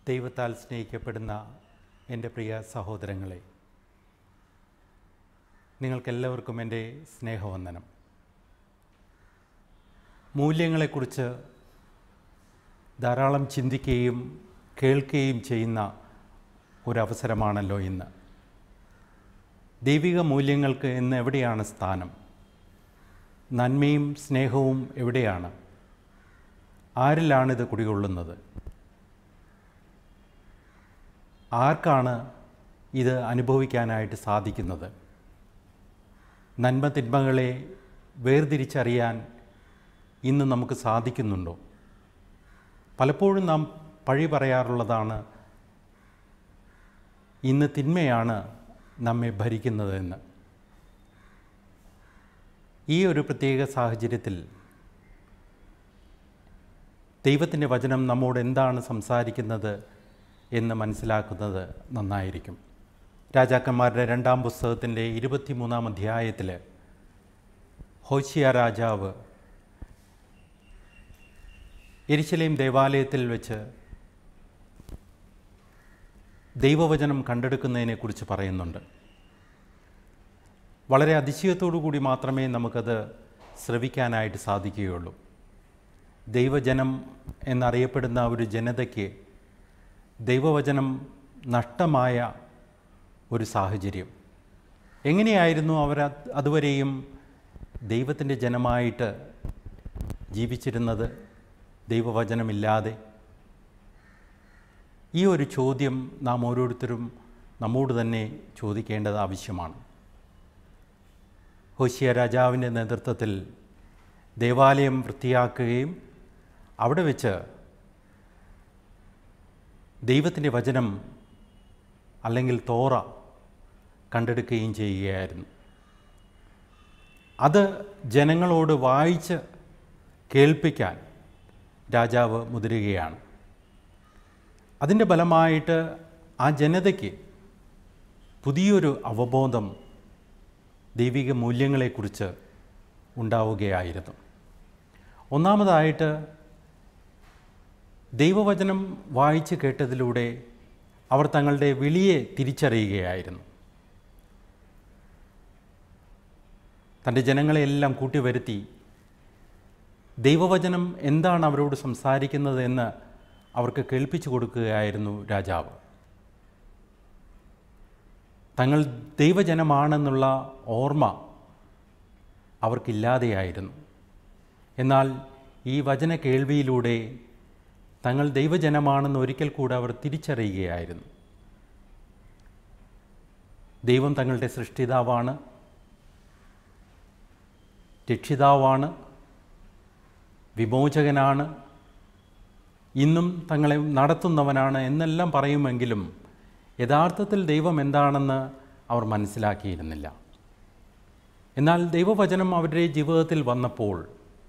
ദൈവത്താൽ സ്നേഹിക്കപ്പെടുന്ന എൻ്റെ പ്രിയ സഹോദരങ്ങളെ നിങ്ങൾക്കെല്ലാവർക്കും എൻ്റെ സ്നേഹവന്ദനം മൂല്യങ്ങളെക്കുറിച്ച് ധാരാളം ചിന്തിക്കുകയും കേൾക്കുകയും ചെയ്യുന്ന ഒരവസരമാണല്ലോ ഇന്ന് ദൈവിക മൂല്യങ്ങൾക്ക് ഇന്ന് എവിടെയാണ് സ്ഥാനം നന്മയും സ്നേഹവും എവിടെയാണ് ആരിലാണിത് കുടികൊള്ളുന്നത് ആർക്കാണ് ഇത് അനുഭവിക്കാനായിട്ട് സാധിക്കുന്നത് നന്മ തിന്മകളെ വേർതിരിച്ചറിയാൻ ഇന്ന് നമുക്ക് സാധിക്കുന്നുണ്ടോ പലപ്പോഴും നാം പഴി പറയാറുള്ളതാണ് ഇന്ന് തിന്മയാണ് നമ്മെ ഭരിക്കുന്നതെന്ന് ഈ ഒരു പ്രത്യേക സാഹചര്യത്തിൽ ദൈവത്തിൻ്റെ വചനം നമ്മോട് എന്താണ് സംസാരിക്കുന്നത് എന്ന് മനസ്സിലാക്കുന്നത് നന്നായിരിക്കും രാജാക്കന്മാരുടെ രണ്ടാം പുസ്തകത്തിൻ്റെ ഇരുപത്തിമൂന്നാം അധ്യായത്തിൽ ഹോഷിയ രാജാവ് എരിശിലേം ദേവാലയത്തിൽ വെച്ച് ദൈവവചനം കണ്ടെടുക്കുന്നതിനെക്കുറിച്ച് പറയുന്നുണ്ട് വളരെ അതിശയത്തോടു കൂടി മാത്രമേ നമുക്കത് ശ്രവിക്കാനായിട്ട് സാധിക്കുകയുള്ളൂ ദൈവജനം എന്നറിയപ്പെടുന്ന ഒരു ജനതയ്ക്ക് ദൈവവചനം നഷ്ടമായ ഒരു സാഹചര്യം എങ്ങനെയായിരുന്നു അവർ അതുവരെയും ദൈവത്തിൻ്റെ ജനമായിട്ട് ജീവിച്ചിരുന്നത് ദൈവവചനമില്ലാതെ ഈ ഒരു ചോദ്യം നാം ഓരോരുത്തരും നമ്മോട് തന്നെ ചോദിക്കേണ്ടത് ആവശ്യമാണ് ഹോഷിയ രാജാവിൻ്റെ നേതൃത്വത്തിൽ ദേവാലയം വൃത്തിയാക്കുകയും അവിടെ വെച്ച് ദൈവത്തിൻ്റെ വചനം അല്ലെങ്കിൽ തോറ കണ്ടെടുക്കുകയും ചെയ്യുകയായിരുന്നു അത് ജനങ്ങളോട് വായിച്ച് കേൾപ്പിക്കാൻ രാജാവ് മുതിരുകയാണ് അതിൻ്റെ ഫലമായിട്ട് ആ ജനതയ്ക്ക് പുതിയൊരു അവബോധം ദൈവിക മൂല്യങ്ങളെക്കുറിച്ച് ഉണ്ടാവുകയായിരുന്നു ഒന്നാമതായിട്ട് ദൈവവചനം വായിച്ച് കേട്ടതിലൂടെ അവർ തങ്ങളുടെ വിളിയെ തിരിച്ചറിയുകയായിരുന്നു തൻ്റെ ജനങ്ങളെയെല്ലാം കൂട്ടിവരുത്തി ദൈവവചനം എന്താണ് അവരോട് സംസാരിക്കുന്നത് എന്ന് അവർക്ക് കേൾപ്പിച്ചു കൊടുക്കുകയായിരുന്നു രാജാവ് തങ്ങൾ ദൈവജനമാണെന്നുള്ള ഓർമ്മ അവർക്കില്ലാതെയായിരുന്നു എന്നാൽ ഈ വചന കേൾവിയിലൂടെ തങ്ങൾ ദൈവജനമാണെന്ന് ഒരിക്കൽ കൂടെ അവർ തിരിച്ചറിയുകയായിരുന്നു ദൈവം തങ്ങളുടെ സൃഷ്ടിതാവാണ് രക്ഷിതാവാണ് വിമോചകനാണ് ഇന്നും തങ്ങളെ നടത്തുന്നവനാണ് എന്നെല്ലാം പറയുമെങ്കിലും യഥാർത്ഥത്തിൽ ദൈവം എന്താണെന്ന് അവർ മനസ്സിലാക്കിയിരുന്നില്ല എന്നാൽ ദൈവവചനം അവരുടെ ജീവിതത്തിൽ വന്നപ്പോൾ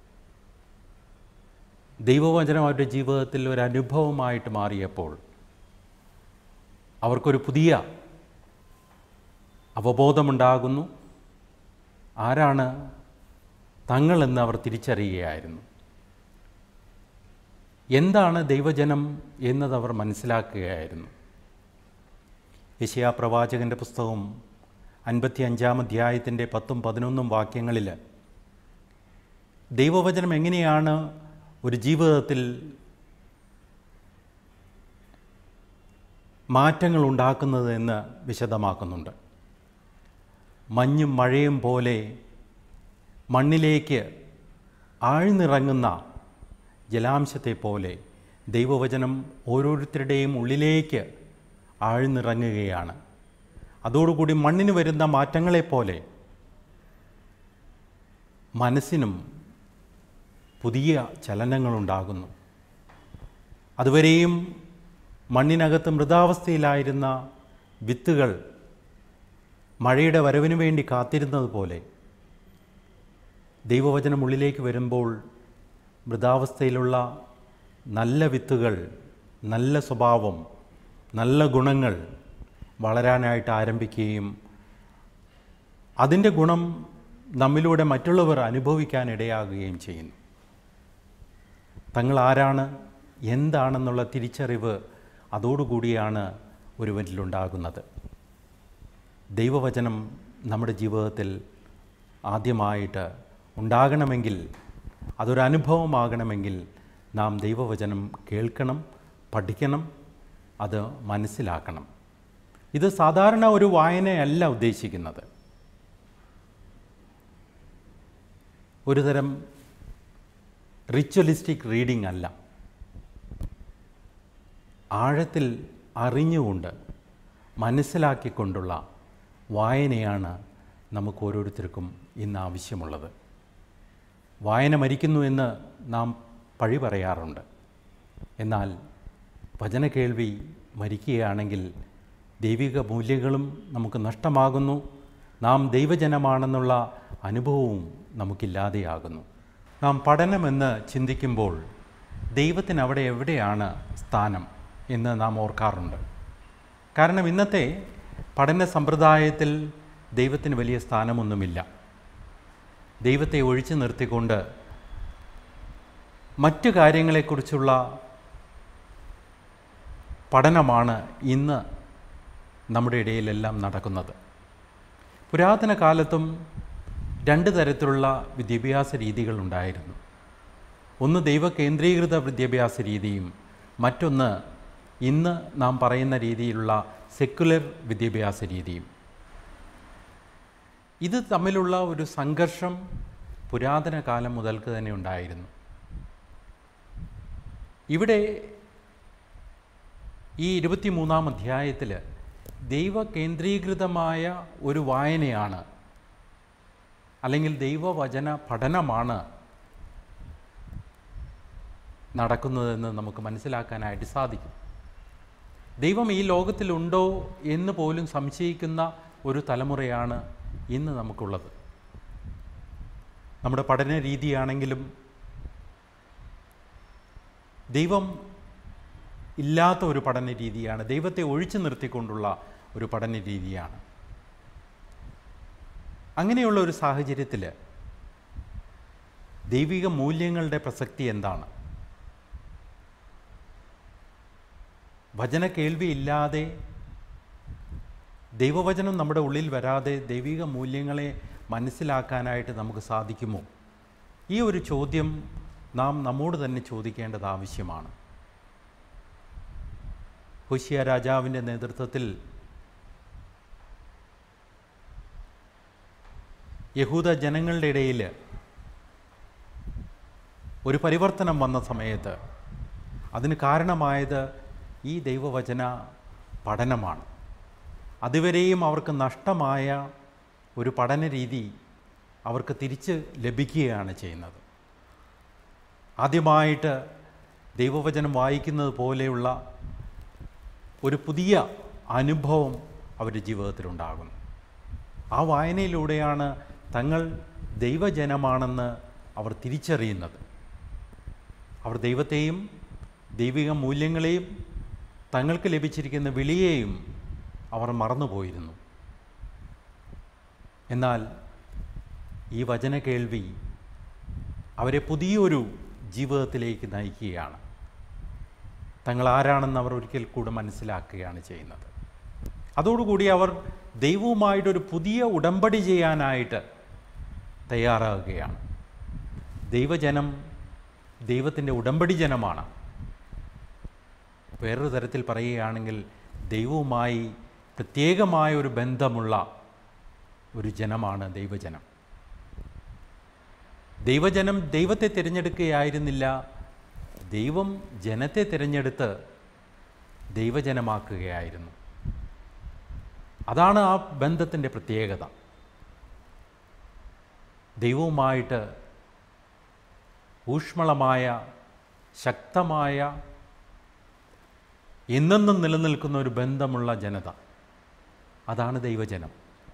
ദൈവവചനം അവരുടെ ജീവിതത്തിൽ ഒരു അനുഭവമായിട്ട് മാറിയപ്പോൾ അവർക്കൊരു പുതിയ അവബോധമുണ്ടാകുന്നു ആരാണ് തങ്ങളെന്ന് അവർ തിരിച്ചറിയുകയായിരുന്നു എന്താണ് ദൈവജനം എന്നത് അവർ മനസ്സിലാക്കുകയായിരുന്നു യശയാ പ്രവാചകൻ്റെ പുസ്തകം അൻപത്തി അഞ്ചാം അധ്യായത്തിൻ്റെ പത്തും പതിനൊന്നും വാക്യങ്ങളിൽ ദൈവവചനം എങ്ങനെയാണ് ഒരു ജീവിതത്തിൽ മാറ്റങ്ങൾ ഉണ്ടാക്കുന്നത് എന്ന് വിശദമാക്കുന്നുണ്ട് മഞ്ഞും മഴയും പോലെ മണ്ണിലേക്ക് ആഴ്ന്നിറങ്ങുന്ന ജലാംശത്തെ പോലെ ദൈവവചനം ഓരോരുത്തരുടെയും ഉള്ളിലേക്ക് ആഴ്ന്നിറങ്ങുകയാണ് അതോടുകൂടി മണ്ണിന് വരുന്ന മാറ്റങ്ങളെപ്പോലെ മനസ്സിനും പുതിയ ചലനങ്ങളുണ്ടാകുന്നു അതുവരെയും മണ്ണിനകത്ത് മൃതാവസ്ഥയിലായിരുന്ന വിത്തുകൾ മഴയുടെ വരവിനു വേണ്ടി കാത്തിരുന്നത് പോലെ ദൈവവചനം ഉള്ളിലേക്ക് വരുമ്പോൾ മൃതാവസ്ഥയിലുള്ള നല്ല വിത്തുകൾ നല്ല സ്വഭാവം നല്ല ഗുണങ്ങൾ വളരാനായിട്ട് ആരംഭിക്കുകയും അതിൻ്റെ ഗുണം നമ്മിലൂടെ മറ്റുള്ളവർ അനുഭവിക്കാൻ ഇടയാകുകയും ചെയ്യുന്നു തങ്ങൾ ആരാണ് എന്താണെന്നുള്ള തിരിച്ചറിവ് അതോടുകൂടിയാണ് ഒരുവനിലുണ്ടാകുന്നത് ദൈവവചനം നമ്മുടെ ജീവിതത്തിൽ ആദ്യമായിട്ട് ഉണ്ടാകണമെങ്കിൽ അതൊരു അനുഭവമാകണമെങ്കിൽ നാം ദൈവവചനം കേൾക്കണം പഠിക്കണം അത് മനസ്സിലാക്കണം ഇത് സാധാരണ ഒരു വായനയല്ല ഉദ്ദേശിക്കുന്നത് ഒരുതരം റിച്വലിസ്റ്റിക് റീഡിംഗ് അല്ല ആഴത്തിൽ അറിഞ്ഞുകൊണ്ട് മനസ്സിലാക്കിക്കൊണ്ടുള്ള വായനയാണ് നമുക്ക് ഓരോരുത്തർക്കും ഇന്ന് ആവശ്യമുള്ളത് വായന മരിക്കുന്നു എന്ന് നാം പഴി പറയാറുണ്ട് എന്നാൽ വചന കേൾവി മരിക്കുകയാണെങ്കിൽ ദൈവിക മൂല്യങ്ങളും നമുക്ക് നഷ്ടമാകുന്നു നാം ദൈവജനമാണെന്നുള്ള അനുഭവവും നമുക്കില്ലാതെയാകുന്നു നാം പഠനമെന്ന് ചിന്തിക്കുമ്പോൾ ദൈവത്തിന് അവിടെ എവിടെയാണ് സ്ഥാനം എന്ന് നാം ഓർക്കാറുണ്ട് കാരണം ഇന്നത്തെ പഠന സമ്പ്രദായത്തിൽ ദൈവത്തിന് വലിയ സ്ഥാനമൊന്നുമില്ല ദൈവത്തെ ഒഴിച്ചു നിർത്തിക്കൊണ്ട് മറ്റു കാര്യങ്ങളെക്കുറിച്ചുള്ള പഠനമാണ് ഇന്ന് നമ്മുടെ ഇടയിലെല്ലാം നടക്കുന്നത് പുരാതന കാലത്തും രണ്ട് തരത്തിലുള്ള വിദ്യാഭ്യാസ രീതികൾ ഉണ്ടായിരുന്നു ഒന്ന് ദൈവകേന്ദ്രീകൃത വിദ്യാഭ്യാസ രീതിയും മറ്റൊന്ന് ഇന്ന് നാം പറയുന്ന രീതിയിലുള്ള സെക്കുലർ വിദ്യാഭ്യാസ രീതിയും ഇത് തമ്മിലുള്ള ഒരു സംഘർഷം പുരാതന കാലം മുതൽക്ക് തന്നെ ഉണ്ടായിരുന്നു ഇവിടെ ഈ ഇരുപത്തിമൂന്നാം അധ്യായത്തിൽ ദൈവകേന്ദ്രീകൃതമായ ഒരു വായനയാണ് അല്ലെങ്കിൽ ദൈവവചന പഠനമാണ് നടക്കുന്നതെന്ന് നമുക്ക് മനസ്സിലാക്കാനായിട്ട് സാധിക്കും ദൈവം ഈ ലോകത്തിലുണ്ടോ എന്ന് പോലും സംശയിക്കുന്ന ഒരു തലമുറയാണ് ഇന്ന് നമുക്കുള്ളത് നമ്മുടെ പഠന രീതിയാണെങ്കിലും ദൈവം ഇല്ലാത്ത ഒരു പഠന രീതിയാണ് ദൈവത്തെ ഒഴിച്ചു നിർത്തിക്കൊണ്ടുള്ള ഒരു പഠന രീതിയാണ് അങ്ങനെയുള്ള ഒരു സാഹചര്യത്തിൽ ദൈവിക മൂല്യങ്ങളുടെ പ്രസക്തി എന്താണ് വചന കേൾവിയില്ലാതെ ദൈവവചനം നമ്മുടെ ഉള്ളിൽ വരാതെ ദൈവിക മൂല്യങ്ങളെ മനസ്സിലാക്കാനായിട്ട് നമുക്ക് സാധിക്കുമോ ഈ ഒരു ചോദ്യം നാം നമ്മോട് തന്നെ ചോദിക്കേണ്ടത് ആവശ്യമാണ് ഹുഷിയ രാജാവിൻ്റെ നേതൃത്വത്തിൽ യഹൂദ ജനങ്ങളുടെ ഇടയിൽ ഒരു പരിവർത്തനം വന്ന സമയത്ത് അതിന് കാരണമായത് ഈ ദൈവവചന പഠനമാണ് അതുവരെയും അവർക്ക് നഷ്ടമായ ഒരു പഠന രീതി അവർക്ക് തിരിച്ച് ലഭിക്കുകയാണ് ചെയ്യുന്നത് ആദ്യമായിട്ട് ദൈവവചനം വായിക്കുന്നത് പോലെയുള്ള ഒരു പുതിയ അനുഭവം അവരുടെ ജീവിതത്തിലുണ്ടാകുന്നു ആ വായനയിലൂടെയാണ് തങ്ങൾ ദൈവജനമാണെന്ന് അവർ തിരിച്ചറിയുന്നത് അവർ ദൈവത്തെയും ദൈവിക മൂല്യങ്ങളെയും തങ്ങൾക്ക് ലഭിച്ചിരിക്കുന്ന വിളിയെയും അവർ മറന്നുപോയിരുന്നു എന്നാൽ ഈ വചന കേൾവി അവരെ പുതിയൊരു ജീവിതത്തിലേക്ക് നയിക്കുകയാണ് തങ്ങൾ ആരാണെന്ന് അവർ ഒരിക്കൽ കൂടെ മനസ്സിലാക്കുകയാണ് ചെയ്യുന്നത് അതോടുകൂടി അവർ ദൈവവുമായിട്ടൊരു പുതിയ ഉടമ്പടി ചെയ്യാനായിട്ട് തയ്യാറാകുകയാണ് ദൈവജനം ദൈവത്തിൻ്റെ ഉടമ്പടി ജനമാണ് വേറൊരു തരത്തിൽ പറയുകയാണെങ്കിൽ ദൈവവുമായി പ്രത്യേകമായ ഒരു ബന്ധമുള്ള ഒരു ജനമാണ് ദൈവജനം ദൈവജനം ദൈവത്തെ തിരഞ്ഞെടുക്കുകയായിരുന്നില്ല ദൈവം ജനത്തെ തിരഞ്ഞെടുത്ത് ദൈവജനമാക്കുകയായിരുന്നു അതാണ് ആ ബന്ധത്തിൻ്റെ പ്രത്യേകത ദൈവവുമായിട്ട് ഊഷ്മളമായ ശക്തമായ എന്നെന്നും നിലനിൽക്കുന്ന ഒരു ബന്ധമുള്ള ജനത അതാണ് ദൈവജനം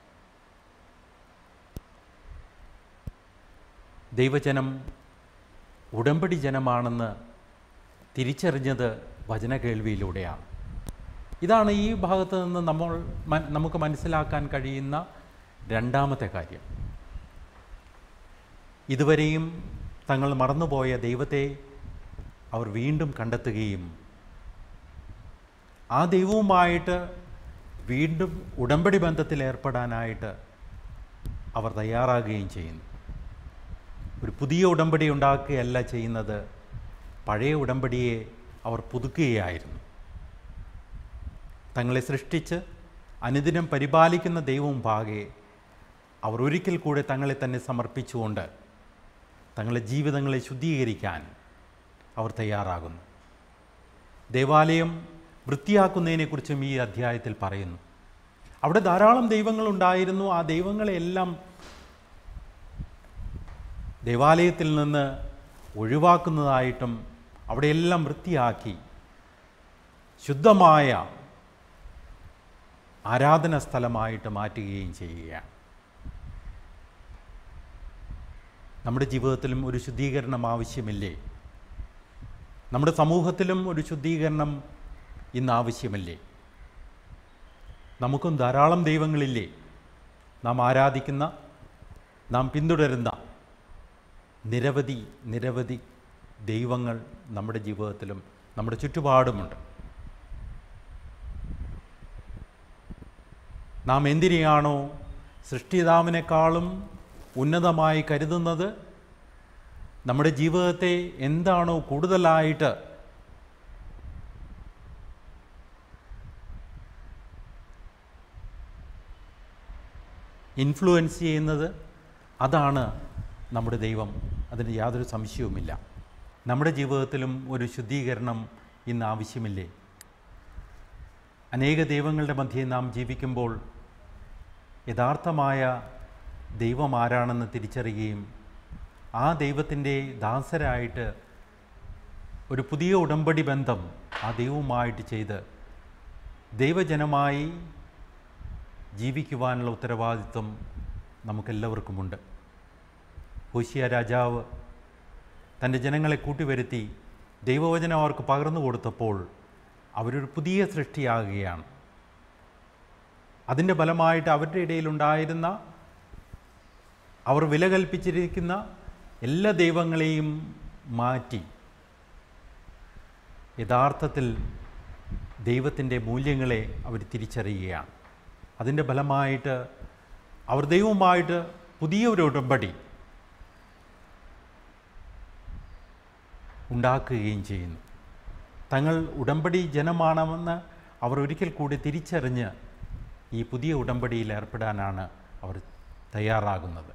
ദൈവജനം ഉടമ്പടി ജനമാണെന്ന് തിരിച്ചറിഞ്ഞത് വചന കേൾവിയിലൂടെയാണ് ഇതാണ് ഈ ഭാഗത്ത് നിന്ന് നമ്മൾ മ- നമുക്ക് മനസ്സിലാക്കാൻ കഴിയുന്ന രണ്ടാമത്തെ കാര്യം ഇതുവരെയും തങ്ങൾ മറന്നുപോയ ദൈവത്തെ അവർ വീണ്ടും കണ്ടെത്തുകയും ആ ദൈവവുമായിട്ട് വീണ്ടും ഉടമ്പടി ബന്ധത്തിൽ ഏർപ്പെടാനായിട്ട് അവർ തയ്യാറാകുകയും ചെയ്യുന്നു ഒരു പുതിയ ഉടമ്പടി ഉണ്ടാക്കുകയല്ല ചെയ്യുന്നത് പഴയ ഉടമ്പടിയെ അവർ പുതുക്കുകയായിരുന്നു തങ്ങളെ സൃഷ്ടിച്ച് അനുദിനം പരിപാലിക്കുന്ന ദൈവവും പാകെ അവർ ഒരിക്കൽ കൂടെ തങ്ങളെ തന്നെ സമർപ്പിച്ചുകൊണ്ട് തങ്ങളുടെ ജീവിതങ്ങളെ ശുദ്ധീകരിക്കാൻ അവർ തയ്യാറാകുന്നു ദേവാലയം വൃത്തിയാക്കുന്നതിനെക്കുറിച്ചും ഈ അധ്യായത്തിൽ പറയുന്നു അവിടെ ധാരാളം ദൈവങ്ങളുണ്ടായിരുന്നു ആ ദൈവങ്ങളെല്ലാം ദേവാലയത്തിൽ നിന്ന് ഒഴിവാക്കുന്നതായിട്ടും അവിടെയെല്ലാം വൃത്തിയാക്കി ശുദ്ധമായ ആരാധന സ്ഥലമായിട്ട് മാറ്റുകയും ചെയ്യുകയാണ് നമ്മുടെ ജീവിതത്തിലും ഒരു ശുദ്ധീകരണം ആവശ്യമില്ലേ നമ്മുടെ സമൂഹത്തിലും ഒരു ശുദ്ധീകരണം ഇന്ന് ആവശ്യമല്ലേ നമുക്കും ധാരാളം ദൈവങ്ങളില്ലേ നാം ആരാധിക്കുന്ന നാം പിന്തുടരുന്ന നിരവധി നിരവധി ദൈവങ്ങൾ നമ്മുടെ ജീവിതത്തിലും നമ്മുടെ ചുറ്റുപാടുമുണ്ട് നാം എന്തിനെയാണോ സൃഷ്ടിതാവിനേക്കാളും ഉന്നതമായി കരുതുന്നത് നമ്മുടെ ജീവിതത്തെ എന്താണോ കൂടുതലായിട്ട് ഇൻഫ്ലുവൻസ് ചെയ്യുന്നത് അതാണ് നമ്മുടെ ദൈവം അതിന് യാതൊരു സംശയവുമില്ല നമ്മുടെ ജീവിതത്തിലും ഒരു ശുദ്ധീകരണം ഇന്ന് ആവശ്യമില്ലേ അനേക ദൈവങ്ങളുടെ മധ്യേ നാം ജീവിക്കുമ്പോൾ യഥാർത്ഥമായ ദൈവം ആരാണെന്ന് തിരിച്ചറിയുകയും ആ ദൈവത്തിൻ്റെ ദാസരായിട്ട് ഒരു പുതിയ ഉടമ്പടി ബന്ധം ആ ദൈവവുമായിട്ട് ചെയ്ത് ദൈവജനമായി ജീവിക്കുവാനുള്ള ഉത്തരവാദിത്വം നമുക്കെല്ലാവർക്കുമുണ്ട് ഹോശിയ രാജാവ് തൻ്റെ ജനങ്ങളെ കൂട്ടിവരുത്തി ദൈവവചനം അവർക്ക് പകർന്നു കൊടുത്തപ്പോൾ അവരൊരു പുതിയ സൃഷ്ടിയാകുകയാണ് അതിൻ്റെ ഫലമായിട്ട് അവരുടെ ഇടയിലുണ്ടായിരുന്ന അവർ വില കൽപ്പിച്ചിരിക്കുന്ന എല്ലാ ദൈവങ്ങളെയും മാറ്റി യഥാർത്ഥത്തിൽ ദൈവത്തിൻ്റെ മൂല്യങ്ങളെ അവർ തിരിച്ചറിയുകയാണ് അതിൻ്റെ ഫലമായിട്ട് അവർ ദൈവവുമായിട്ട് പുതിയ ഒരു ഉടമ്പടി ഉണ്ടാക്കുകയും ചെയ്യുന്നു തങ്ങൾ ഉടമ്പടി ജനമാണെന്ന് അവർ ഒരിക്കൽ കൂടി തിരിച്ചറിഞ്ഞ് ഈ പുതിയ ഉടമ്പടിയിൽ ഏർപ്പെടാനാണ് അവർ തയ്യാറാകുന്നത്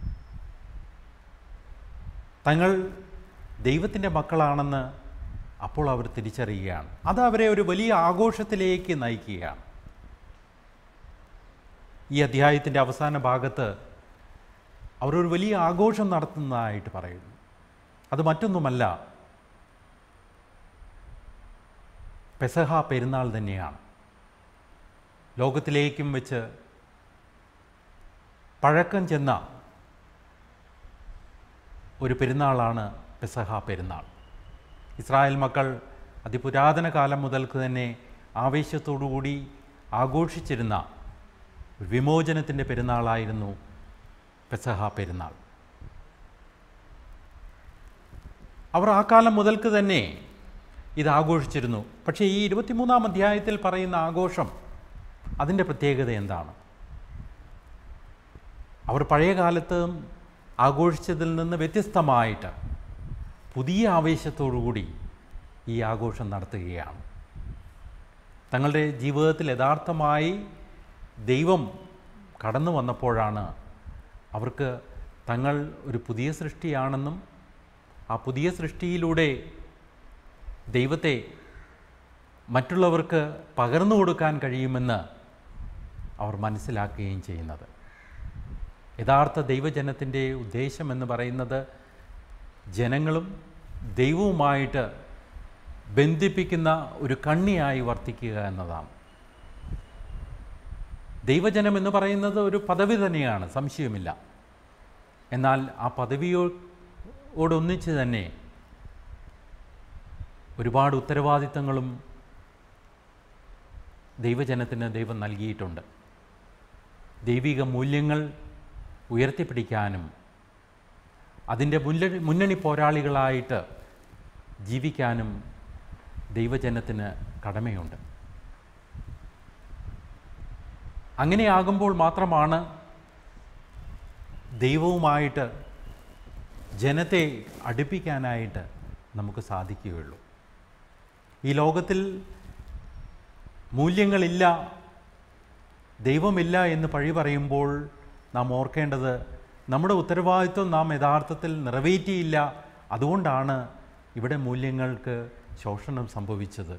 തങ്ങൾ ദൈവത്തിൻ്റെ മക്കളാണെന്ന് അപ്പോൾ അവർ തിരിച്ചറിയുകയാണ് അത് അവരെ ഒരു വലിയ ആഘോഷത്തിലേക്ക് നയിക്കുകയാണ് ഈ അധ്യായത്തിൻ്റെ അവസാന ഭാഗത്ത് അവർ ഒരു വലിയ ആഘോഷം നടത്തുന്നതായിട്ട് പറയുന്നു അത് മറ്റൊന്നുമല്ല പെസഹ പെരുന്നാൾ തന്നെയാണ് ലോകത്തിലേക്കും വെച്ച് പഴക്കം ചെന്ന ഒരു പെരുന്നാളാണ് പെസഹ പെരുന്നാൾ ഇസ്രായേൽ മക്കൾ അതിപുരാതന കാലം മുതൽക്ക് തന്നെ ആവേശത്തോടുകൂടി ആഘോഷിച്ചിരുന്ന ഒരു വിമോചനത്തിൻ്റെ പെരുന്നാളായിരുന്നു പെസഹ പെരുന്നാൾ അവർ ആ കാലം മുതൽക്ക് തന്നെ ഇത് ആഘോഷിച്ചിരുന്നു പക്ഷേ ഈ ഇരുപത്തിമൂന്നാം അധ്യായത്തിൽ പറയുന്ന ആഘോഷം അതിൻ്റെ പ്രത്യേകത എന്താണ് അവർ പഴയ കാലത്ത് ആഘോഷിച്ചതിൽ നിന്ന് വ്യത്യസ്തമായിട്ട് പുതിയ ആവേശത്തോടുകൂടി ഈ ആഘോഷം നടത്തുകയാണ് തങ്ങളുടെ ജീവിതത്തിൽ യഥാർത്ഥമായി ദൈവം കടന്നു വന്നപ്പോഴാണ് അവർക്ക് തങ്ങൾ ഒരു പുതിയ സൃഷ്ടിയാണെന്നും ആ പുതിയ സൃഷ്ടിയിലൂടെ ദൈവത്തെ മറ്റുള്ളവർക്ക് പകർന്നു കൊടുക്കാൻ കഴിയുമെന്ന് അവർ മനസ്സിലാക്കുകയും ചെയ്യുന്നത് യഥാർത്ഥ ദൈവജനത്തിൻ്റെ ഉദ്ദേശം എന്ന് പറയുന്നത് ജനങ്ങളും ദൈവവുമായിട്ട് ബന്ധിപ്പിക്കുന്ന ഒരു കണ്ണിയായി വർത്തിക്കുക എന്നതാണ് ദൈവജനം എന്ന് പറയുന്നത് ഒരു പദവി തന്നെയാണ് സംശയമില്ല എന്നാൽ ആ പദവിയോടൊന്നിച്ച് തന്നെ ഒരുപാട് ഉത്തരവാദിത്തങ്ങളും ദൈവജനത്തിന് ദൈവം നൽകിയിട്ടുണ്ട് ദൈവിക മൂല്യങ്ങൾ ഉയർത്തിപ്പിടിക്കാനും അതിൻ്റെ മുന്നണി മുന്നണി പോരാളികളായിട്ട് ജീവിക്കാനും ദൈവജനത്തിന് കടമയുണ്ട് അങ്ങനെയാകുമ്പോൾ മാത്രമാണ് ദൈവവുമായിട്ട് ജനത്തെ അടുപ്പിക്കാനായിട്ട് നമുക്ക് സാധിക്കുകയുള്ളൂ ഈ ലോകത്തിൽ മൂല്യങ്ങളില്ല ദൈവമില്ല എന്ന് പഴി പറയുമ്പോൾ നാം ഓർക്കേണ്ടത് നമ്മുടെ ഉത്തരവാദിത്വം നാം യഥാർത്ഥത്തിൽ നിറവേറ്റിയില്ല അതുകൊണ്ടാണ് ഇവിടെ മൂല്യങ്ങൾക്ക് ശോഷണം സംഭവിച്ചത്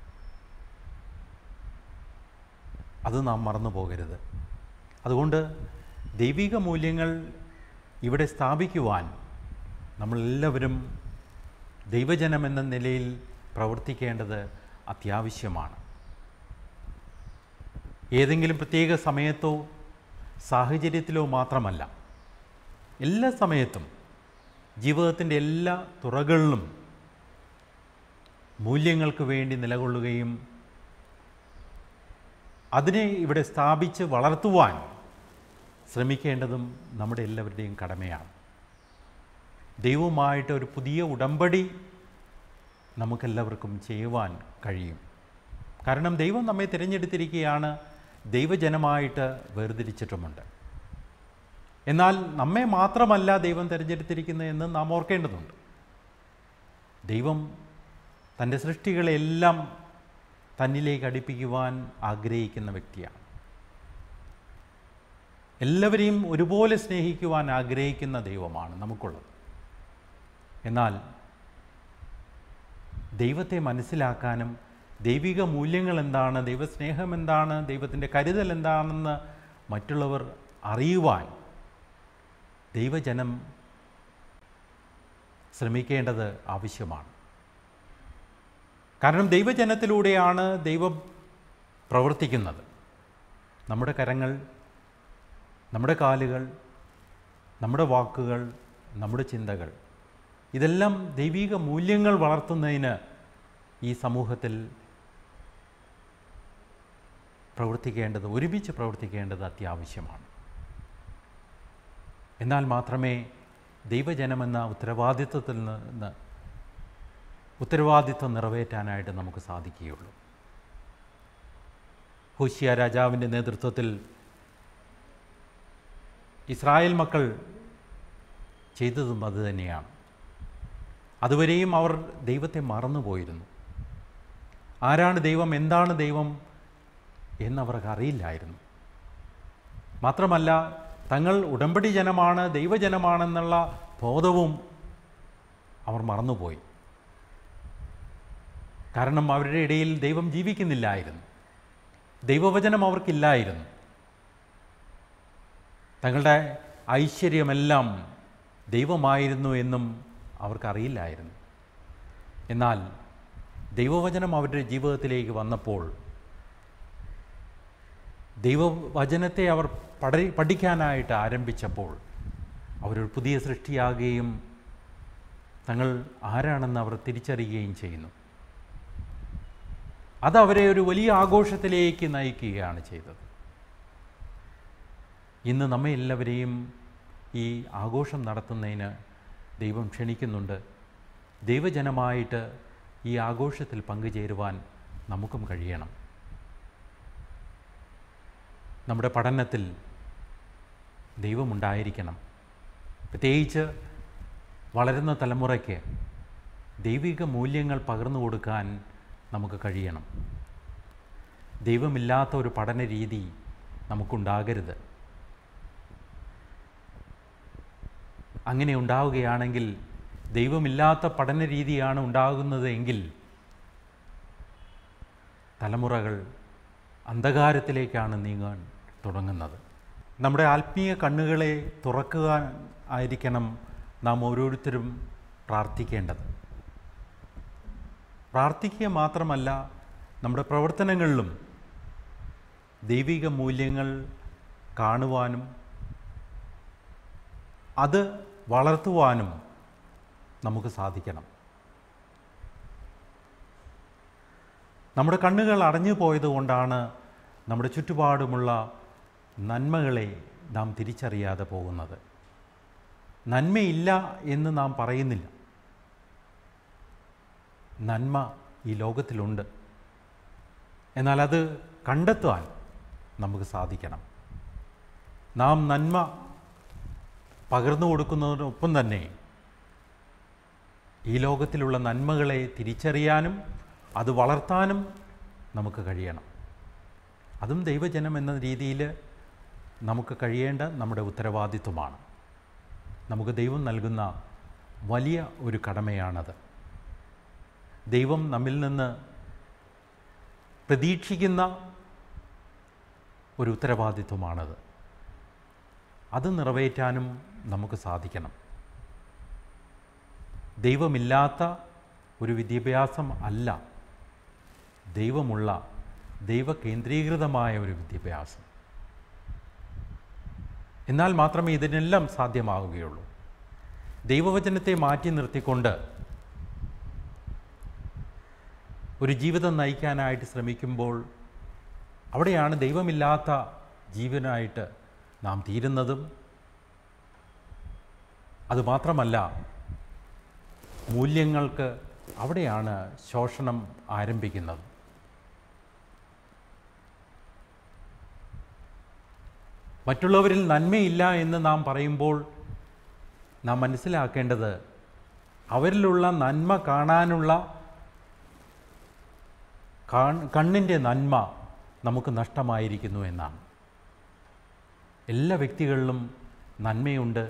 അത് നാം മറന്നു പോകരുത് അതുകൊണ്ട് ദൈവിക മൂല്യങ്ങൾ ഇവിടെ സ്ഥാപിക്കുവാൻ നമ്മളെല്ലാവരും ദൈവജനം എന്ന നിലയിൽ പ്രവർത്തിക്കേണ്ടത് അത്യാവശ്യമാണ് ഏതെങ്കിലും പ്രത്യേക സമയത്തോ സാഹചര്യത്തിലോ മാത്രമല്ല എല്ലാ സമയത്തും ജീവിതത്തിൻ്റെ എല്ലാ തുറകളിലും മൂല്യങ്ങൾക്ക് വേണ്ടി നിലകൊള്ളുകയും അതിനെ ഇവിടെ സ്ഥാപിച്ച് വളർത്തുവാൻ ശ്രമിക്കേണ്ടതും നമ്മുടെ എല്ലാവരുടെയും കടമയാണ് ദൈവവുമായിട്ട് ഒരു പുതിയ ഉടമ്പടി നമുക്കെല്ലാവർക്കും ചെയ്യുവാൻ കഴിയും കാരണം ദൈവം നമ്മെ തിരഞ്ഞെടുത്തിരിക്കുകയാണ് ദൈവജനമായിട്ട് വേർതിരിച്ചിട്ടുമുണ്ട് എന്നാൽ നമ്മെ മാത്രമല്ല ദൈവം തിരഞ്ഞെടുത്തിരിക്കുന്നതെന്ന് നാം ഓർക്കേണ്ടതുണ്ട് ദൈവം തൻ്റെ സൃഷ്ടികളെല്ലാം തന്നിലേക്ക് അടുപ്പിക്കുവാൻ ആഗ്രഹിക്കുന്ന വ്യക്തിയാണ് എല്ലാവരെയും ഒരുപോലെ സ്നേഹിക്കുവാൻ ആഗ്രഹിക്കുന്ന ദൈവമാണ് നമുക്കുള്ളത് എന്നാൽ ദൈവത്തെ മനസ്സിലാക്കാനും ദൈവിക മൂല്യങ്ങൾ എന്താണ് ദൈവസ്നേഹം എന്താണ് ദൈവത്തിൻ്റെ കരുതൽ എന്താണെന്ന് മറ്റുള്ളവർ അറിയുവാൻ ദൈവജനം ശ്രമിക്കേണ്ടത് ആവശ്യമാണ് കാരണം ദൈവജനത്തിലൂടെയാണ് ദൈവം പ്രവർത്തിക്കുന്നത് നമ്മുടെ കരങ്ങൾ നമ്മുടെ കാലുകൾ നമ്മുടെ വാക്കുകൾ നമ്മുടെ ചിന്തകൾ ഇതെല്ലാം ദൈവിക മൂല്യങ്ങൾ വളർത്തുന്നതിന് ഈ സമൂഹത്തിൽ പ്രവർത്തിക്കേണ്ടത് ഒരുമിച്ച് പ്രവർത്തിക്കേണ്ടത് അത്യാവശ്യമാണ് എന്നാൽ മാത്രമേ ദൈവജനമെന്ന ഉത്തരവാദിത്വത്തിൽ നിന്ന് ഉത്തരവാദിത്വം നിറവേറ്റാനായിട്ട് നമുക്ക് സാധിക്കുകയുള്ളൂ ഹുഷ്യ രാജാവിൻ്റെ നേതൃത്വത്തിൽ ഇസ്രായേൽ മക്കൾ ചെയ്തതും അതുതന്നെയാണ് അതുവരെയും അവർ ദൈവത്തെ മറന്നുപോയിരുന്നു ആരാണ് ദൈവം എന്താണ് ദൈവം എന്നവർക്ക് അറിയില്ലായിരുന്നു മാത്രമല്ല തങ്ങൾ ഉടമ്പടി ജനമാണ് ദൈവജനമാണെന്നുള്ള ബോധവും അവർ മറന്നുപോയി കാരണം അവരുടെ ഇടയിൽ ദൈവം ജീവിക്കുന്നില്ലായിരുന്നു ദൈവവചനം അവർക്കില്ലായിരുന്നു തങ്ങളുടെ ഐശ്വര്യമെല്ലാം ദൈവമായിരുന്നു എന്നും അവർക്കറിയില്ലായിരുന്നു എന്നാൽ ദൈവവചനം അവരുടെ ജീവിതത്തിലേക്ക് വന്നപ്പോൾ ദൈവവചനത്തെ അവർ പഠി പഠിക്കാനായിട്ട് ആരംഭിച്ചപ്പോൾ അവരൊരു പുതിയ സൃഷ്ടിയാകുകയും തങ്ങൾ ആരാണെന്ന് അവർ തിരിച്ചറിയുകയും ചെയ്യുന്നു അത് അവരെ ഒരു വലിയ ആഘോഷത്തിലേക്ക് നയിക്കുകയാണ് ചെയ്തത് ഇന്ന് നമ്മെ എല്ലാവരെയും ഈ ആഘോഷം നടത്തുന്നതിന് ദൈവം ക്ഷണിക്കുന്നുണ്ട് ദൈവജനമായിട്ട് ഈ ആഘോഷത്തിൽ പങ്കുചേരുവാൻ നമുക്കും കഴിയണം നമ്മുടെ പഠനത്തിൽ ദൈവമുണ്ടായിരിക്കണം പ്രത്യേകിച്ച് വളരുന്ന തലമുറയ്ക്ക് ദൈവിക മൂല്യങ്ങൾ പകർന്നു കൊടുക്കാൻ നമുക്ക് കഴിയണം ദൈവമില്ലാത്ത ഒരു പഠന രീതി നമുക്കുണ്ടാകരുത് അങ്ങനെ ഉണ്ടാവുകയാണെങ്കിൽ ദൈവമില്ലാത്ത പഠന രീതിയാണ് ഉണ്ടാകുന്നത് എങ്കിൽ തലമുറകൾ അന്ധകാരത്തിലേക്കാണ് നീങ്ങാൻ തുടങ്ങുന്നത് നമ്മുടെ ആത്മീയ കണ്ണുകളെ തുറക്കുക ആയിരിക്കണം നാം ഓരോരുത്തരും പ്രാർത്ഥിക്കേണ്ടത് പ്രാർത്ഥിക്കുക മാത്രമല്ല നമ്മുടെ പ്രവർത്തനങ്ങളിലും ദൈവിക മൂല്യങ്ങൾ കാണുവാനും അത് വളർത്തുവാനും നമുക്ക് സാധിക്കണം നമ്മുടെ കണ്ണുകൾ അടഞ്ഞു പോയതുകൊണ്ടാണ് നമ്മുടെ ചുറ്റുപാടുമുള്ള നന്മകളെ നാം തിരിച്ചറിയാതെ പോകുന്നത് നന്മയില്ല എന്ന് നാം പറയുന്നില്ല നന്മ ഈ ലോകത്തിലുണ്ട് എന്നാൽ അത് കണ്ടെത്തുവാൻ നമുക്ക് സാധിക്കണം നാം നന്മ പകർന്നു കൊടുക്കുന്നതിനൊപ്പം തന്നെ ഈ ലോകത്തിലുള്ള നന്മകളെ തിരിച്ചറിയാനും അത് വളർത്താനും നമുക്ക് കഴിയണം അതും ദൈവജനം എന്ന രീതിയിൽ നമുക്ക് കഴിയേണ്ട നമ്മുടെ ഉത്തരവാദിത്വമാണ് നമുക്ക് ദൈവം നൽകുന്ന വലിയ ഒരു കടമയാണത് ദൈവം നമ്മിൽ നിന്ന് പ്രതീക്ഷിക്കുന്ന ഒരു ഉത്തരവാദിത്വമാണത് അത് നിറവേറ്റാനും നമുക്ക് സാധിക്കണം ദൈവമില്ലാത്ത ഒരു വിദ്യാഭ്യാസം അല്ല ദൈവമുള്ള ദൈവകേന്ദ്രീകൃതമായ ഒരു വിദ്യാഭ്യാസം എന്നാൽ മാത്രമേ ഇതിനെല്ലാം സാധ്യമാവുകയുള്ളൂ ദൈവവചനത്തെ മാറ്റി നിർത്തിക്കൊണ്ട് ഒരു ജീവിതം നയിക്കാനായിട്ട് ശ്രമിക്കുമ്പോൾ അവിടെയാണ് ദൈവമില്ലാത്ത ജീവനായിട്ട് നാം തീരുന്നതും അതുമാത്രമല്ല മൂല്യങ്ങൾക്ക് അവിടെയാണ് ശോഷണം ആരംഭിക്കുന്നത് മറ്റുള്ളവരിൽ നന്മയില്ല എന്ന് നാം പറയുമ്പോൾ നാം മനസ്സിലാക്കേണ്ടത് അവരിലുള്ള നന്മ കാണാനുള്ള കണ്ണിൻ്റെ നന്മ നമുക്ക് നഷ്ടമായിരിക്കുന്നു എന്നാണ് എല്ലാ വ്യക്തികളിലും നന്മയുണ്ട്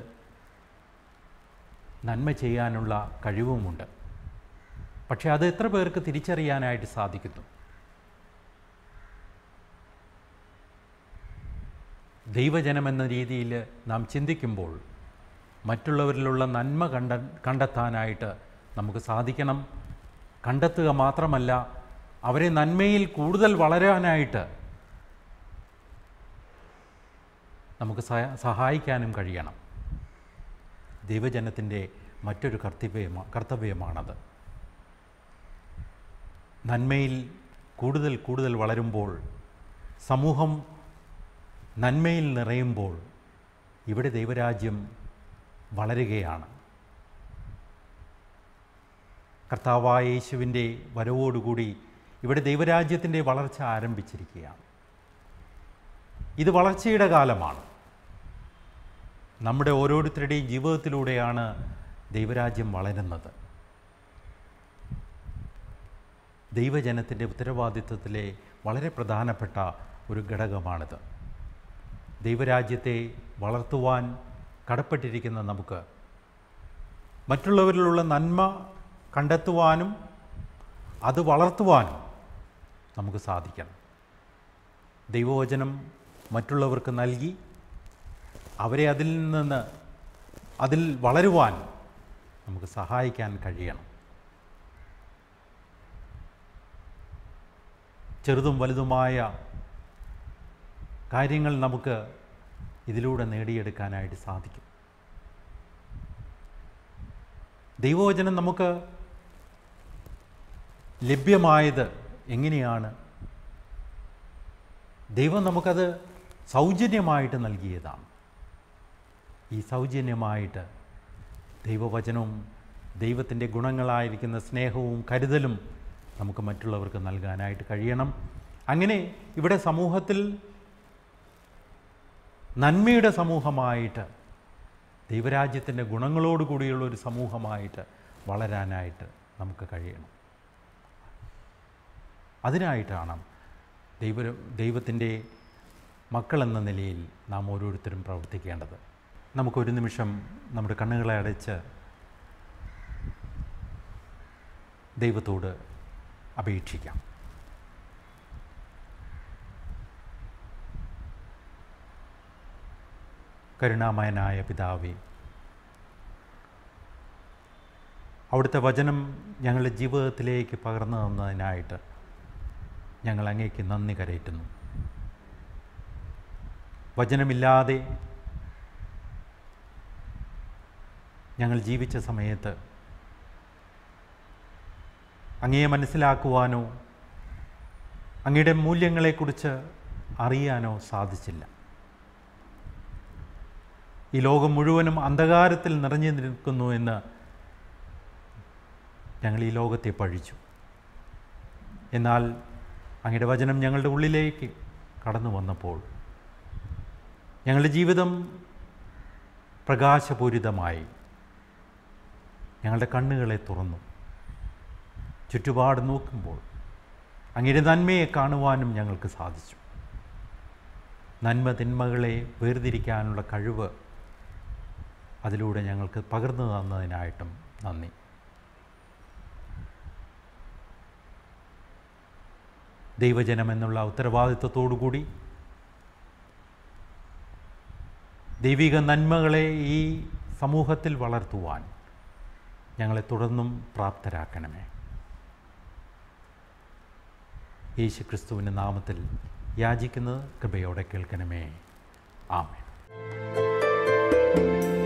നന്മ ചെയ്യാനുള്ള കഴിവുമുണ്ട് പക്ഷേ അത് എത്ര പേർക്ക് തിരിച്ചറിയാനായിട്ട് സാധിക്കുന്നു ദൈവജനമെന്ന രീതിയിൽ നാം ചിന്തിക്കുമ്പോൾ മറ്റുള്ളവരിലുള്ള നന്മ കണ്ട കണ്ടെത്താനായിട്ട് നമുക്ക് സാധിക്കണം കണ്ടെത്തുക മാത്രമല്ല അവരെ നന്മയിൽ കൂടുതൽ വളരാനായിട്ട് നമുക്ക് സഹായിക്കാനും കഴിയണം ദൈവജനത്തിൻ്റെ മറ്റൊരു കർത്തവ്യമാ കർത്തവ്യമാണത് നന്മയിൽ കൂടുതൽ കൂടുതൽ വളരുമ്പോൾ സമൂഹം നന്മയിൽ നിറയുമ്പോൾ ഇവിടെ ദൈവരാജ്യം വളരുകയാണ് കർത്താവായ യേശുവിൻ്റെ വരവോടുകൂടി ഇവിടെ ദൈവരാജ്യത്തിൻ്റെ വളർച്ച ആരംഭിച്ചിരിക്കുകയാണ് ഇത് വളർച്ചയുടെ കാലമാണ് നമ്മുടെ ഓരോരുത്തരുടെയും ജീവിതത്തിലൂടെയാണ് ദൈവരാജ്യം വളരുന്നത് ദൈവജനത്തിൻ്റെ ഉത്തരവാദിത്വത്തിലെ വളരെ പ്രധാനപ്പെട്ട ഒരു ഘടകമാണിത് ദൈവരാജ്യത്തെ വളർത്തുവാൻ കടപ്പെട്ടിരിക്കുന്ന നമുക്ക് മറ്റുള്ളവരിലുള്ള നന്മ കണ്ടെത്തുവാനും അത് വളർത്തുവാനും നമുക്ക് സാധിക്കണം ദൈവവചനം മറ്റുള്ളവർക്ക് നൽകി അവരെ അതിൽ നിന്ന് അതിൽ വളരുവാൻ നമുക്ക് സഹായിക്കാൻ കഴിയണം ചെറുതും വലുതുമായ കാര്യങ്ങൾ നമുക്ക് ഇതിലൂടെ നേടിയെടുക്കാനായിട്ട് സാധിക്കും ദൈവവചനം നമുക്ക് ലഭ്യമായത് എങ്ങനെയാണ് ദൈവം നമുക്കത് സൗജന്യമായിട്ട് നൽകിയതാണ് ഈ സൗജന്യമായിട്ട് ദൈവവചനവും ദൈവത്തിൻ്റെ ഗുണങ്ങളായിരിക്കുന്ന സ്നേഹവും കരുതലും നമുക്ക് മറ്റുള്ളവർക്ക് നൽകാനായിട്ട് കഴിയണം അങ്ങനെ ഇവിടെ സമൂഹത്തിൽ നന്മയുടെ സമൂഹമായിട്ട് ദൈവരാജ്യത്തിൻ്റെ ഗുണങ്ങളോട് കൂടിയുള്ള ഒരു സമൂഹമായിട്ട് വളരാനായിട്ട് നമുക്ക് കഴിയണം അതിനായിട്ടാണ് ദൈവ ദൈവത്തിൻ്റെ മക്കളെന്ന നിലയിൽ നാം ഓരോരുത്തരും പ്രവർത്തിക്കേണ്ടത് നമുക്കൊരു നിമിഷം നമ്മുടെ കണ്ണുകളെ അടച്ച് ദൈവത്തോട് അപേക്ഷിക്കാം കരുണാമയനായ പിതാവേ അവിടുത്തെ വചനം ഞങ്ങളുടെ ജീവിതത്തിലേക്ക് പകർന്നു തന്നതിനായിട്ട് ഞങ്ങൾ അങ്ങേക്ക് നന്ദി കരയറ്റുന്നു വചനമില്ലാതെ ഞങ്ങൾ ജീവിച്ച സമയത്ത് അങ്ങയെ മനസ്സിലാക്കുവാനോ അങ്ങയുടെ മൂല്യങ്ങളെക്കുറിച്ച് അറിയാനോ സാധിച്ചില്ല ഈ ലോകം മുഴുവനും അന്ധകാരത്തിൽ നിറഞ്ഞു നിൽക്കുന്നു എന്ന് ഞങ്ങൾ ഈ ലോകത്തെ പഴിച്ചു എന്നാൽ അങ്ങയുടെ വചനം ഞങ്ങളുടെ ഉള്ളിലേക്ക് കടന്നു വന്നപ്പോൾ ഞങ്ങളുടെ ജീവിതം പ്രകാശപൂരിതമായി ഞങ്ങളുടെ കണ്ണുകളെ തുറന്നു ചുറ്റുപാട് നോക്കുമ്പോൾ അങ്ങയുടെ നന്മയെ കാണുവാനും ഞങ്ങൾക്ക് സാധിച്ചു നന്മ തിന്മകളെ വേർതിരിക്കാനുള്ള കഴിവ് അതിലൂടെ ഞങ്ങൾക്ക് പകർന്നു തന്നതിനായിട്ടും നന്ദി ദൈവജനം എന്നുള്ള ഉത്തരവാദിത്വത്തോടുകൂടി ദൈവിക നന്മകളെ ഈ സമൂഹത്തിൽ വളർത്തുവാൻ ഞങ്ങളെ തുടർന്നും പ്രാപ്തരാക്കണമേ യേശു ക്രിസ്തുവിൻ്റെ നാമത്തിൽ യാചിക്കുന്നത് കൃപയോടെ കേൾക്കണമേ ആമേൻ